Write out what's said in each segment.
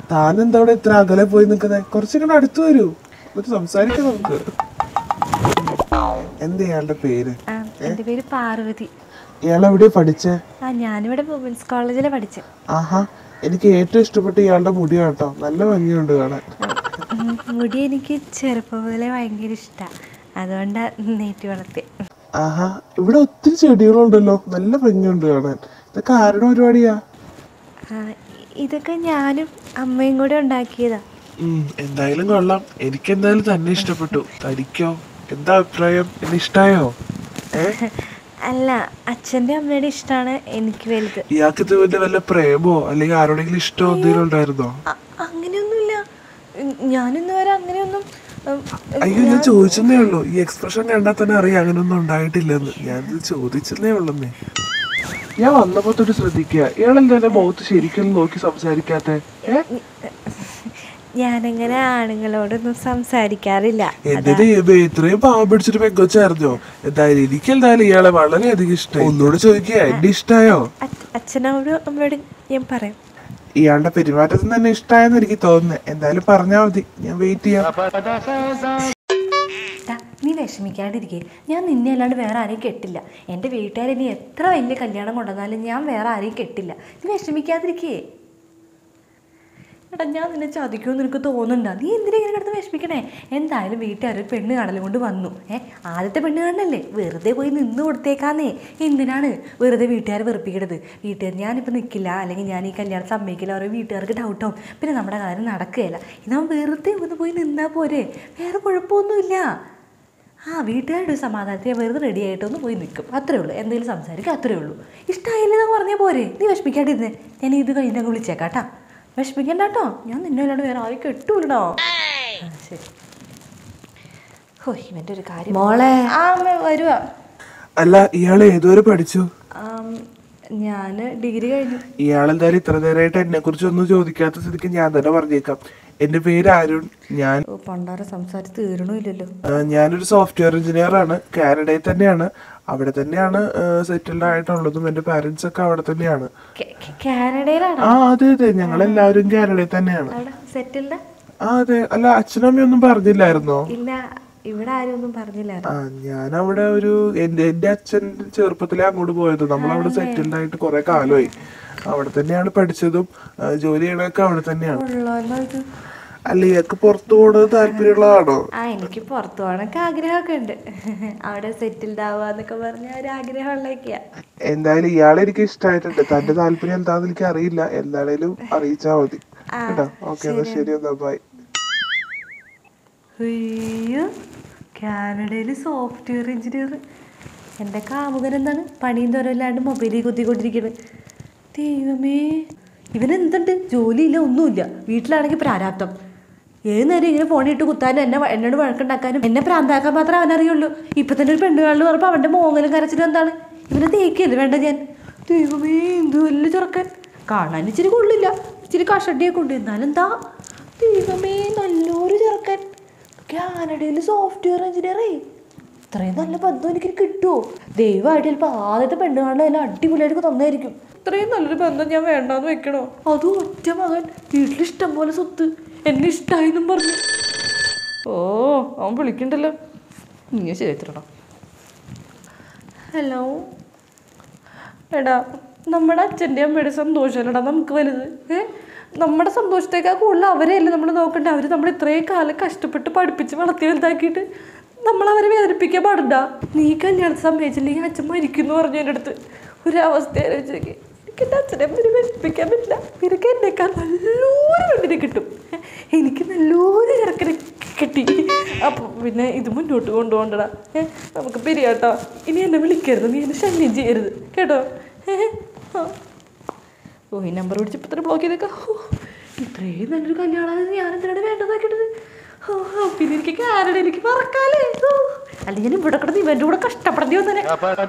താനെന്താ അവിടെ ഇത്ര അകലെ പോയി നിൽക്കുന്നത് കുറച്ചിങ്ങനെ അടുത്ത് വരൂ എന്നിട്ട് സംസാരിക്കാം നമുക്ക് എന്താ ഇയാളുടെ പേര് ആ, എൻ്റെ പേര് പാർവതി ഇയാൾ എവിടെയാ പഠിച്ചേ ആ ഞാനിവിടെ വുമൻസ് കോളേജിലാണ് പഠിച്ചത് ആഹാ എനിക്ക് ഏറ്റവും ഇഷ്ടപ്പെട്ട ഇയാളുടെ മുടി കേട്ടോ നല്ല ഭംഗിയുണ്ട് കാണാൻ ഉം, മുടി എനിക്ക് ചെറുപ്പം മുതലേ ഭയങ്കര ഇഷ്ടമാണ് അതുകൊണ്ടാണ് നേറ്റി വളർത്തി ആഹാ ഇവിടെ ഒത്തിരി ചെടികളുണ്ടല്ലോ നല്ല ഭംഗിയുണ്ട് കാണാൻ ഇതൊക്കെ ആരുടെ പരിപാടിയാ ഇതൊക്കെ ഞാനും അമ്മയും കൂടെ ഉണ്ടാക്കിയതാ ഉം, എന്തായാലും കൊള്ളാം എനിക്ക് എന്തായാലും തന്നെ ഇഷ്ടപ്പെട്ടു തനിക്കോ എന്താ അഭിപ്രായം എന്നെ ഇഷ്ടായോ ഏ അല്ല അച്ഛൻ്റെ അമ്മയുടെ ഇഷ്ടമാണ് എനിക്ക് വലുത് ഇയാൾക്ക് ഇത് വല്ല വല്ല പ്രേമോ അല്ലെങ്കിൽ ആരോടെങ്കിലും ഇഷ്ടമോ എന്തെങ്കിലും ഉണ്ടായിരുന്നോ അ- അങ്ങനെയൊന്നുമില്ല ഉം, ഞാനിന്ന് വരെ അങ്ങനെയൊന്നും ഉം, അയ്യോ ഞാൻ ചോദിച്ചെന്നേ ഉള്ളൂ ഈ എക്സ്പ്രഷൻ കണ്ടാൽ തന്നെ അറിയാം അങ്ങനെയൊന്നും ഉണ്ടായിട്ടില്ലെന്ന് ഞാനിത് ചോദിച്ചെന്നേ ഉള്ളെന്നേ ഞാൻ വന്നപ്പോ തൊട്ട് ശ്രദ്ധിക്കുക ഇയാളെന്താ എന്റെ മുഖത്ത് ശരിക്കും നോക്കി സംസാരിക്കാത്തെ ഏ ഞാനങ്ങനെ ആണുങ്ങളോടൊന്നും സംസാരിക്കാറില്ല എന്റെ ദൈവമേ ഇത്രയും പാവം പിടിച്ചിട്ട് പെങ്കൊച്ചായിരുന്നോ എന്തായാലും എനിക്ക് എന്തായാലും ഇയാളെ വളരെയധികം ഇഷ്ടമായി ഒന്നുകൂടെ ചോദിക്കുക എന്നെ ഇഷ്ടായോ അച്ഛ- അച്ഛനോടും അമ്മയോടും ഞാൻ പറയും ഇയാളുടെ പെരുമാറ്റത്തിൽ തന്നെ ഇഷ്ടായെന്ന് എനിക്ക് തോന്നുന്നത് എന്തായാലും പറഞ്ഞാൽ മതി ഞാൻ വെയിറ്റ് ചെയ്യാം ടാ, നീ വിഷമിക്കാണ്ടിരിക്കേ ഞാൻ നിന്നെ അല്ലാണ്ട് വേറെ ആരെയും കെട്ടില്ല എൻ്റെ വീട്ടുകാരെ നീ എത്ര വലിയ കല്യാണം കൊണ്ടുവന്നാലും ഞാൻ വേറെ ആരെയും കെട്ടില്ല നീ വിഷമിക്കാതിരിക്കേ എടാ ഞാൻ നിന്നെ ചതിക്കുമെന്ന് നിനക്ക് തോന്നുന്നുണ്ടോ നീ എന്തിനാ ഇങ്ങനെ കിടന്ന് വിഷമിക്കണേ എന്തായാലും വീട്ടുകാർ ഒരു പെണ്ണ് കാണലും കൊണ്ട് വന്നു ഏ ആദ്യത്തെ പെണ്ണ് കാണലല്ലേ വെറുതെ പോയി നിന്ന് കൊടുത്തേക്കാന്നേ എന്തിനാണ് വെറുതെ വീട്ടുകാരെ വെറുപ്പിക്കണത് വീട്ടുകാർ ഞാനിപ്പോൾ നിൽക്കില്ല അല്ലെങ്കിൽ ഞാൻ ഈ കല്യാണം സമ്മതിക്കില്ല ഓരോ വീട്ടുകാർക്ക് ഡൗട്ടാവും പിന്നെ നമ്മുടെ കാര്യം നടക്കുകയില്ല ഇതാ വെറുതെ ഒന്ന് പോയി നിന്നാൽ പോരെ വേറെ കുഴപ്പമൊന്നുമില്ല ആ വീട്ടുകാരുടെ ഒരു സമാധാനത്തെ വെറുതെ റെഡി ആയിട്ടൊന്ന് പോയി നിൽക്കും അത്രേ ഉള്ളൂ എന്തെങ്കിലും സംസാരിക്കുക അത്രേ ഉള്ളൂ ഇഷ്ടമായില്ലെന്ന് പറഞ്ഞാൽ പോരെ നീ വിഷമിക്കാണ്ടിരുന്നേ ഞാൻ ഇത് കഴിഞ്ഞ് അങ്ങ് വിളിച്ചേക്കാട്ടാ വിഷമിക്കണ്ട കേട്ടോ ഞാൻ നിന്നെ അല്ലാണ്ട് വേറെ ആരും കെട്ടൂലോ ശരി ഓ ഇവൻ്റെ ഒരു കാര്യം മോളെ ആ അമ്മ വരുവാ അല്ല ഇയാൾ ഏതുവരെ പഠിച്ചു ഞാൻ ഡിഗ്രി കഴിഞ്ഞു ഇയാളെന്തായാലും ഇത്ര നേരമായിട്ട് എന്നെ കുറിച്ച് ഒന്നും ചോദിക്കാത്ത സ്ഥിതിക്ക് ഞാൻ തന്നെ പറഞ്ഞേക്കാം എന്റെ പേര് അരുൺ ഞാൻ ഓ പണ്ടാരെ സംസാരിച്ച് തീരണമില്ലല്ലോ ആ, ഞാനൊരു സോഫ്റ്റ്വെയർ എഞ്ചിനീയർ ആണ് കാനഡയിൽ തന്നെയാണ് അവിടെ തന്നെയാണ് സെറ്റിൽഡ് ആയിട്ടുള്ളതും എന്റെ പാരന്റ്സ് ഒക്കെ അവിടെ തന്നെയാണ് കെ- കെ- കാനഡയിലാണ് ആ അതെ അതെ ഞങ്ങൾ എല്ലാവരും കാനഡയിൽ തന്നെയാണ് അവിടെ സെറ്റിൽഡ് ആ അതെ അല്ല അച്ഛനമ്മയൊന്നും പറഞ്ഞില്ലായിരുന്നോ ഇല്ല ഇവിടെ ആരും ഒന്നും പറഞ്ഞില്ലായിരുന്നു ആ ഞാൻ അവിടെ ഒരു എന്റെ എന്റെ അച്ഛൻ ചെറുപ്പത്തിലേ അങ്ങോട്ട് പോയത് നമ്മളവിടെ സെറ്റിൽഡ് ആയിട്ട് കുറെ കാലമായി അവിടെ തന്നെയാണ് പഠിച്ചതും ആ, ജോലി ചെയ്യണതൊക്കെ അവിടെ തന്നെയാണ് കൊള്ളാലോ ഇത് അല്ല ഇയാൾക്ക് പുറത്തു പോകണത് താല്പര്യമുള്ളതാണോ ആ എനിക്ക് പുറത്തു പോകാനൊക്കെ ആഗ്രഹമൊക്കെ ഉണ്ട് അവിടെ സെറ്റിൽഡ് ആവുക എന്നൊക്കെ പറഞ്ഞ ഒരു ആഗ്രഹമുള്ളതൊക്കെയാ എന്തായാലും ഇയാളെ എനിക്ക് ഇഷ്ടമായിട്ടുണ്ട് തന്റെ താല്പര്യം എന്താന്ന് എനിക്ക് അറിയില്ല എന്താണേലും അറിയിച്ചാ മതി കേട്ടോ ഓക്കെ എന്നാ ശരി എന്നാ ബൈ അയ്യോ കാനഡയിൽ സോഫ്റ്റ്വെയർ എഞ്ചിനീയർ എൻ്റെ കാമുകൻ എന്താണ് പണിയും തോരമില്ലാണ്ട് മൊബൈലിൽ കുത്തിക്കൊണ്ടിരിക്കുന്നത് ദൈവമേ ഇവനെന്തുണ്ട് ജോലിയില്ല ഒന്നുമില്ല വീട്ടിലാണെങ്കിൽ പ്രാരാബ്ദം ഏത് നേരം ഇങ്ങനെ ഫോണിട്ട് കുത്താനും എന്നെ വ- എന്നോട് വഴക്കുണ്ടാക്കാനും എന്നെ പ്രാന്താക്കാൻ മാത്രമേ അവനറിയുള്ളൂ ഇപ്പൊ തന്നെ ഒരു പെണ്ണുകാളിൽ പറഞ്ഞപ്പോൾ അവൻ്റെ മോങ്ങലും കരച്ചിലും എന്താണ് ഇവനെ തേക്കല്ലേ വേണ്ട ഞാൻ ദൈവമേ എന്ത് വലിയ ചെറുക്കൻ കാണാൻ ഇച്ചിരി കൊള്ളില്ല ഇച്ചിരി കഷട്ടിയൊക്കെ ഉണ്ട് എന്നാലെന്താ ദൈവമേ നല്ലൊരു ചെറുക്കൻ കാനഡയിൽ സോഫ്റ്റ്വെയർ എഞ്ചിനീയറേ ഇത്രയും നല്ല ബന്ധം എനിക്ക് കിട്ടുമോ ദൈവമായിട്ട് ചിലപ്പോൾ ആദ്യത്തെ പെണ്ണുകാണല്ലോ എല്ലാം അടിപൊളിയായിട്ട് തന്നായിരിക്കും ഇത്രയും നല്ലൊരു ബന്ധം ഞാൻ വേണ്ടാന്ന് വെക്കണോ അതും ഒറ്റ മകൻ വീട്ടിലിഷ്ടം പോലെ സ്വത്ത് എന്നെ ഇഷ്ടമായെന്നും പറഞ്ഞു ഓ അവൻ വിളിക്കണ്ടല്ലോ നീ ശരിത്തരണം ഹലോ എടാ നമ്മുടെ അച്ഛൻ്റെ അമ്മയുടെ സന്തോഷമല്ലടാ നമുക്ക് വലുത് ഏ നമ്മുടെ സന്തോഷത്തേക്കാൾ കൂടുതൽ അവരെയല്ലേ നമ്മൾ നോക്കണ്ടേ അവർ നമ്മൾ ഇത്രയും കാലം കഷ്ടപ്പെട്ട് പഠിപ്പിച്ച് വളർത്തി വലുതാക്കിയിട്ട് നമ്മൾ അവരെ വേദനിപ്പിക്കാൻ പാടില്ല നീ കല്യാണം സമ്മതിച്ചില്ലെങ്കിൽ അച്ഛൻ മരിക്കുന്നു പറഞ്ഞു എൻ്റെ അടുത്ത് ഒരു അവസ്ഥ ആലോചിച്ചേക്ക് എനിക്ക് എൻ്റെ അച്ഛനെ അമ്മയെ വേദനിപ്പിക്കാൻ പറ്റില്ല നിനക്ക് എന്നേക്കാൾ നല്ലൊരു പെണ്ണിനെ കിട്ടും എനിക്ക് നല്ലൊരു ചെറുക്കനെ കിട്ടി അപ്പോൾ പിന്നെ ഇത് മുന്നോട്ട് കൊണ്ടുപോകണ്ടടാ ഏ നമുക്ക് പിരിയാട്ടോ ഇനി എന്നെ വിളിക്കരുത് നീ എന്നെ ശല്യം ചെയ്യരുത് കേട്ടോ ഏ ആ ഓ ഈ നമ്പർ പിടിച്ചപ്പോൾ ഇത്ര ബ്ലോക്ക് ചെയ്തേക്കാം ഓ ഇത്രയും നല്ലൊരു കല്യാണം ഞാൻ എന്തിനാണ് വേണ്ടതാക്കിട്ടത് ഓ ഓ, പിന്നെ എനിക്ക് കാനഡയിലേക്ക് പറക്കാലേ ഓ അല്ലെങ്കിൽ ഞാൻ ഇവിടെ കിടന്ന് ഇവൻ്റെ കൂടെ കഷ്ടപ്പെടേണ്ടി വന്നേ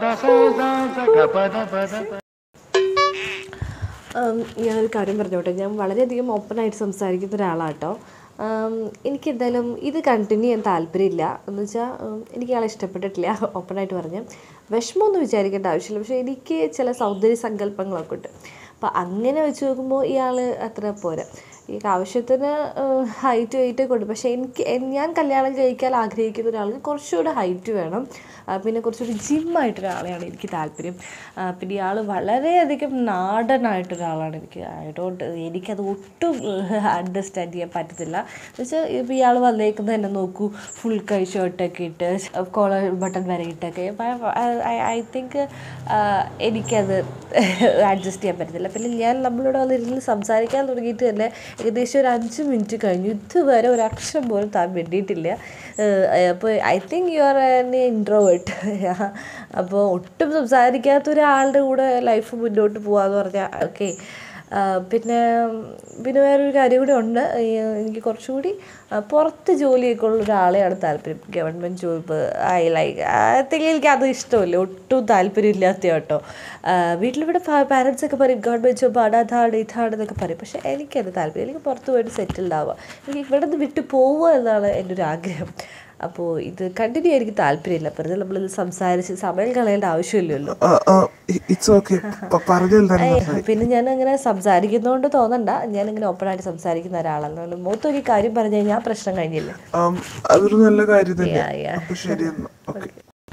ഞാനൊരു കാര്യം പറഞ്ഞോട്ടെ ഞാൻ വളരെയധികം ഓപ്പണായിട്ട് സംസാരിക്കുന്ന ഒരാളാട്ടോ എനിക്ക് എന്തായാലും ഇത് കണ്ടിന്യൂ ചെയ്യാൻ താല്പര്യമില്ല എന്ന് വെച്ചാൽ എനിക്ക് ആളെ ഇഷ്ടപ്പെട്ടിട്ടില്ല ഓപ്പണായിട്ട് പറഞ്ഞ് വിഷമമൊന്നും വിചാരിക്കേണ്ട ആവശ്യമില്ല പക്ഷേ എനിക്ക് ചില സൗന്ദര്യ സങ്കല്പങ്ങളൊക്കെ ഉണ്ട് അപ്പോൾ അങ്ങനെ വെച്ച് നോക്കുമ്പോൾ ഇയാൾ അത്ര പോരാ ഈ ആവശ്യത്തിന് ഹൈറ്റ് വെയിറ്റ് കൊടുക്കും പക്ഷേ എനിക്ക് എൻ- ഞാൻ കല്യാണം കഴിക്കാൻ ആഗ്രഹിക്കുന്ന ഒരാൾക്ക് കുറച്ചുകൂടെ ഹൈറ്റ് വേണം ആ, പിന്നെ കുറച്ചുകൂടി ജിമ്മായിട്ടൊരാളെയാണ് എനിക്ക് താല്പര്യം ആ, പിന്നെ ഇയാൾ വളരെയധികം നാടനായിട്ടൊരാളാണ് എനിക്ക് ഐ ഡോണ്ട് എനിക്കത് ഒട്ടും അണ്ടർസ്റ്റാൻഡ് ചെയ്യാൻ പറ്റത്തില്ല എന്ന് വെച്ചാൽ ഇപ്പോൾ ഇയാൾ വന്നേക്കുന്നത് തന്നെ നോക്കൂ ഫുൾ കൈ ഷർട്ടൊക്കെ ഇട്ട് കോളർ ബട്ടൺ വരെ ഇട്ടൊക്കെ ഐ തിങ്ക് എനിക്കത് അഡ്ജസ്റ്റ് ചെയ്യാൻ പറ്റത്തില്ല പിന്നെ ഞാൻ നമ്മളോട് വന്നിരുന്ന് സംസാരിക്കാൻ തുടങ്ങിയിട്ട് തന്നെ ഏകദേശം ഒരു അഞ്ച് മിനിറ്റ് കഴിഞ്ഞു ഇതുവരെ ഒരു അക്ഷരം പോലും താൻ വേണ്ടിയിട്ടില്ല അപ്പോൾ I think you are an introvert അപ്പോൾ ഒട്ടും സംസാരിക്കാത്ത ഒരാളുടെ കൂടെ ലൈഫ് മുന്നോട്ട് പോകാന്ന് പറഞ്ഞാൽ ഓക്കെ പിന്നെ പിന്നെ വേറൊരു കാര്യം കൂടി ഉണ്ട് ഈ എനിക്ക് കുറച്ചുകൂടി ആ, പുറത്ത് ജോലിയൊക്കെ ഉള്ള ഒരാളെയാണ് താല്പര്യം ഗവൺമെൻറ് ജോബ് ഐ ലൈക്ക് അതെങ്കിൽ എനിക്ക് അത് ഇഷ്ടമല്ല ഒട്ടും താല്പര്യമില്ലാത്ത കേട്ടോ വീട്ടിലിവിടെ പാരൻസ് ഒക്കെ പറയും ഗവൺമെൻറ് ജോബ് ആണ് അതാണ് ഇതാണ് എന്നൊക്കെ പറയും പക്ഷേ എനിക്കത് താല്പര്യം എനിക്ക് പുറത്ത് പോയിട്ട് സെറ്റിൽഡ് ആവുക എനിക്ക് ഇവിടെ നിന്ന് വിട്ട് പോവുക എന്നാണ് എൻ്റെ ഒരു ആഗ്രഹം അപ്പോൾ ഇത് കണ്ടിന്യൂ എനിക്ക് താല്പര്യമില്ല വെറുതെ നമ്മളിത് സംസാരിച്ച് സമയം കളയേണ്ട ആവശ്യമില്ലല്ലോ ഇറ്റ്സ് ഓക്കെ പറഞ്ഞാൽ തന്നെ ഏയ്, പിന്നെ ഞാൻ അങ്ങനെ സംസാരിക്കുന്നതുകൊണ്ട് തോന്നണ്ട ഞാൻ ഇങ്ങനെ ഓപ്പൺ ആയിട്ട് സംസാരിക്കുന്ന ഒരാളാണ് മൂത്തൊരു കാര്യം പറഞ്ഞു കഴിഞ്ഞാൽ ആ പ്രശ്നം കഴിഞ്ഞില്ല ആം, അതൊരു നല്ല കാര്യം തന്നെ Yeah, yeah. അപ്പൊ ശരി എന്നാ ഓക്കെ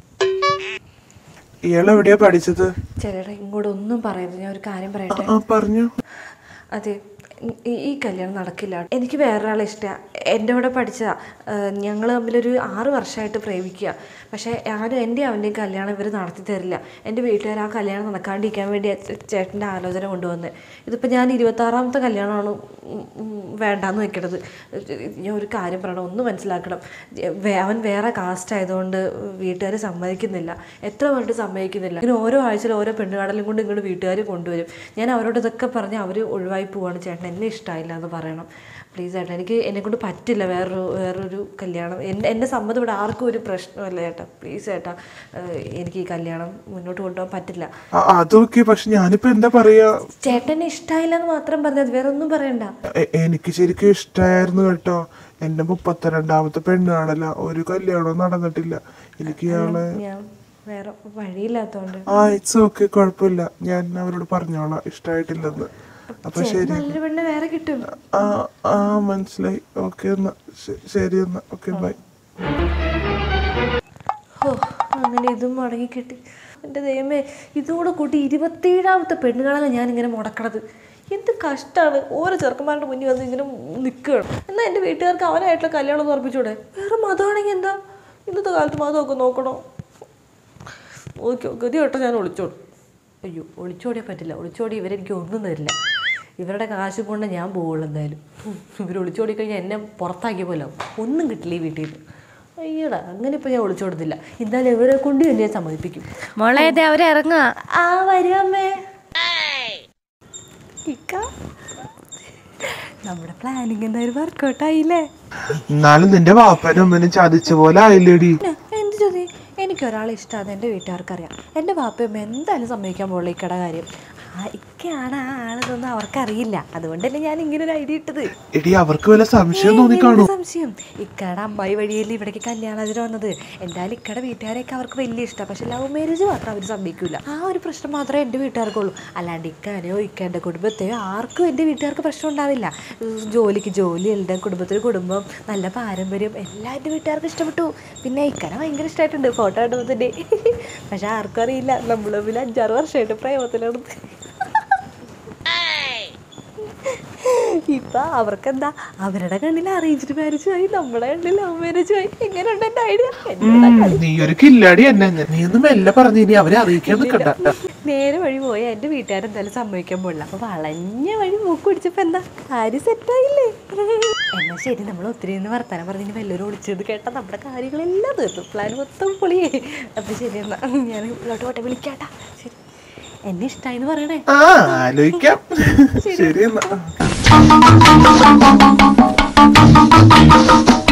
ഇയാൾ എവിടെയാ പഠിച്ചത് ചേട്ടാ ഇങ്ങോട്ട് ഒന്നും പറയരുത് ഞാൻ ഒരു കാര്യം പറയട്ടെ ആ പറഞ്ഞു അതെ ഈ- ഈ കല്യാണം നടക്കില്ല എനിക്ക് വേറൊരാളെ ഇഷ്ടമാണ് എൻ്റെ കൂടെ പഠിച്ച ഞങ്ങൾ തമ്മിലൊരു ആറ് വർഷമായിട്ട് പ്രേമിക്കുക പക്ഷേ ഞാനും എൻ്റെ അവൻ്റെയും കല്യാണം ഇവർ നടത്തി തരില്ല എൻ്റെ വീട്ടുകാർ ആ കല്യാണം നടക്കാണ്ടിരിക്കാൻ വേണ്ടി ചേട്ടൻ്റെ ആലോചന കൊണ്ടുവന്ന് ഇതിപ്പോൾ ഞാൻ ഇരുപത്താറാമത്തെ കല്യാണമാണ് ഉം, ഉം, വേണ്ടാന്ന് വെക്കണത് ഞാൻ ഒരു കാര്യം പറയണം ഒന്ന് മനസ്സിലാക്കണം വേ- അവൻ വേറെ കാസ്റ്റ് ആയതുകൊണ്ട് വീട്ടുകാർ സമ്മതിക്കുന്നില്ല എത്ര പറഞ്ഞിട്ട് സമ്മതിക്കുന്നില്ല ഇങ്ങനെ ഓരോ ആഴ്ചയിൽ ഓരോ പെണ്ണുകാടലും കൊണ്ട് ഇങ്ങോട്ട് വീട്ടുകാർ കൊണ്ടുവരും ഞാൻ അവരോട് ഇതൊക്കെ പറഞ്ഞ് അവർ ഒഴിവായി പോവാണ് ചേട്ടൻ എന്നെ ഇഷ്ടമായില്ല എന്ന് പറയണം പ്ലീസ് ചേട്ടാ എനിക്ക് എന്നെ കൊണ്ട് പറ്റില്ല വേറൊരു വേറൊരു കല്യാണം എൻ്റെ എൻ്റെ സമ്മതം ഇവിടെ ആർക്കും ഒരു പ്രശ്നമല്ല ചേട്ടാ പ്ലീസ് ചേട്ടാ ഏഹ് എനിക്ക് ഈ കല്യാണം മുന്നോട്ട് കൊണ്ടുപോകാൻ പറ്റില്ല ആ, അതൊക്കെ പക്ഷെ ഞാനിപ്പോ എന്താ പറയാ ചേട്ടനെ ഇഷ്ടമായില്ല എന്ന് മാത്രം പറഞ്ഞത് വേറെ ഒന്നും പറയണ്ട എ- എനിക്ക് ശരിക്കും ഇഷ്ടായിരുന്നു കേട്ടോ എന്റെ മുപ്പത്തിരണ്ടാമത്തെ പെണ്ണാണല്ല ഒരു കല്യാണവും നടന്നിട്ടില്ല എനിക്ക് ഇയാളെ ഞാൻ വേറെ വഴിയില്ലാത്തതുകൊണ്ട് ആ ഇറ്റ്സ് ഓക്കെ കുഴപ്പമില്ല ഞാൻ അവരോട് പറഞ്ഞോളാം ഇഷ്ടായിട്ടില്ലെന്ന് അപ്പൊ ശരി നല്ലൊരു പെണ്ണ് വേറെ കിട്ടും ആ ആ മനസ്സിലായി ഓക്കെ എന്നാ ശ- ശരി എന്നാ ഓക്കെ ബൈ ഓ അങ്ങനെ ഇതും മുടങ്ങി കിട്ടി എൻ്റെ ദൈവമേ ഇതുകൂടെ കൂട്ടി ഇരുപത്തേഴാമത്തെ പെണ്ണുകളാണ് ഞാൻ ഇങ്ങനെ മുടക്കണത് എന്ത് കഷ്ടമാണ് ഓരോ ചെറുക്കന്മാരുടെ മുന്നിൽ വന്ന് ഇങ്ങനെ നിൽക്കുകയാണ് എന്നാൽ എൻ്റെ വീട്ടുകാർക്ക് അവനായിട്ടുള്ള കല്യാണം ഒന്ന് ഉറപ്പിച്ചൂടെ വേറെ മതമാണെങ്കിൽ എന്താ ഇന്നത്തെ കാലത്ത് മതമൊക്കെ നോക്കണോ ഓക്കെ ഗതി കേട്ടോ ഞാൻ ഒളിച്ചോടും അയ്യോ ഒളിച്ചോടിയാൽ പറ്റില്ല ഒളിച്ചോടി ഇവരെനിക്ക് ഒന്നും തരില്ല ഇവരുടെ കാശ് കൊണ്ട് ഞാൻ പോവുള്ളൂ എന്തായാലും ഇവർ ഒളിച്ചോടി കഴിഞ്ഞാൽ എന്നെ പുറത്താക്കിയ പോലെ ആവും. ഒന്നും കിട്ടില്ല ഈ വീട്ടിൽ നിന്ന് അയ്യടാ അങ്ങനെ ഇപ്പം ഞാൻ ഒളിച്ചോടുന്നില്ല എന്തായാലും ഇവരെ കൊണ്ട് തന്നെ ഞാൻ സമ്മതിപ്പിക്കും മോളെ ദേ അവര് ഇറങ്ങുക ആ വരുമേ ഇക്ക നമ്മുടെ പ്ലാനിങ് എന്തായാലും വർക്കൗട്ട് ആയില്ലേ എന്നാലും നിന്റെ വാപ്പനും അമ്മനും ചതിച്ച പോലെ ആയില്ലേടി പിന്നെ എന്ത് ചോദി എനിക്കൊരാളെ ഇഷ്ടമാണ് എൻ്റെ വീട്ടുകാർക്കറിയാം എൻ്റെ വാപ്പയമ്മ എന്തായാലും സമ്മതിക്കാൻ പോലുള്ള ഇക്കടെ കാര്യം ആ ഇക്കയാണ് ആ ആളെന്നൊന്നും അവർക്കറിയില്ല അതുകൊണ്ടല്ലേ ഞാൻ ഇങ്ങനെ ഒരു ഐഡിയ ഇട്ടത് എടി അവർക്ക് വല്ല സംശയം ഏയ്, തോന്നിക്കാണോ എന്ത് സംശയം ഇക്കടെ അമ്മായി വഴിയല്ലേ ഇവിടേക്ക് കല്യാണത്തിന് വന്നത് എന്തായാലും ഇക്കടെ വീട്ടുകാരെയൊക്കെ അവർക്ക് വലിയ ഇഷ്ടമാണ് പക്ഷെ ലവ് മാരേജ് മാത്രം അവർ സമ്മതിക്കില്ല ആ ഒരു പ്രശ്നം മാത്രമേ എൻ്റെ വീട്ടുകാർക്കുള്ളൂ അല്ലാണ്ട് ഇക്കാനെയോ ഇക്കാൻ്റെ കുടുംബത്തെയോ ആർക്കും എൻ്റെ വീട്ടുകാർക്ക് പ്രശ്നം ഉണ്ടാവില്ല ഉം, ജോലിക്ക് ജോലി എൻ്റെ കുടുംബത്തിന് കുടുംബം നല്ല പാരമ്പര്യം എല്ലാം എൻ്റെ വീട്ടുകാർക്ക് ഇഷ്ടപ്പെട്ടു പിന്നെ ഇക്കനെ ഭയങ്കര ഇഷ്ടമായിട്ടുണ്ട് ഫോട്ടോ കണ്ടപ്പോൾ തന്നെ പക്ഷെ ആർക്കും അറിയില്ല നമ്മൾ തമ്മിൽ അഞ്ചാറ് വർഷമായിട്ട് പ്രേമത്തിലാണ് ഇപ്പൊ അവർക്കെന്താ അവരുടെ കണ്ണിൽ അറേഞ്ച്ഡ് മാരേജ് ആയി നമ്മുടെ കണ്ണിൽ ലവ് മാരേജ് ആയി എങ്ങനെയുണ്ട് എന്റെ ഐഡിയ നീ ഒരു കില്ലാടി എന്നെ നീ ഒന്നും മെല്ലെ പറഞ്ഞു ഇനി അവരെ അറിയിക്കാൻ നിൽക്കണ്ട നേരെ വഴി പോയ എന്റെ വീട്ടുകാരെന്തായാലും സമ്മതിക്കാൻ പോകില്ല അപ്പൊ വളഞ്ഞ വഴി മൂക്ക് പിടിച്ചപ്പോ എന്താ കാര്യം സെറ്റായില്ലേ എന്നാ ശരി നമ്മൾ ഒത്തിരി നിന്ന് വർത്താനം പറഞ്ഞ് വല്ലവരും ഒളിച്ചത് കേട്ടാ നമ്മുടെ കാര്യങ്ങളെല്ലാം തീർന്നു പ്ലാൻ മൊത്തം പൊളിയേ അപ്പൊ ശരി എന്നാ ഞാൻ ഇങ്ങോട്ട് പോട്ടെ വിളിക്കാട്ടാ ശരി എന്നെ ഇഷ്ടായിന്ന് പറയണേ ആ ആലോചിക്കാം ശരി എന്നാ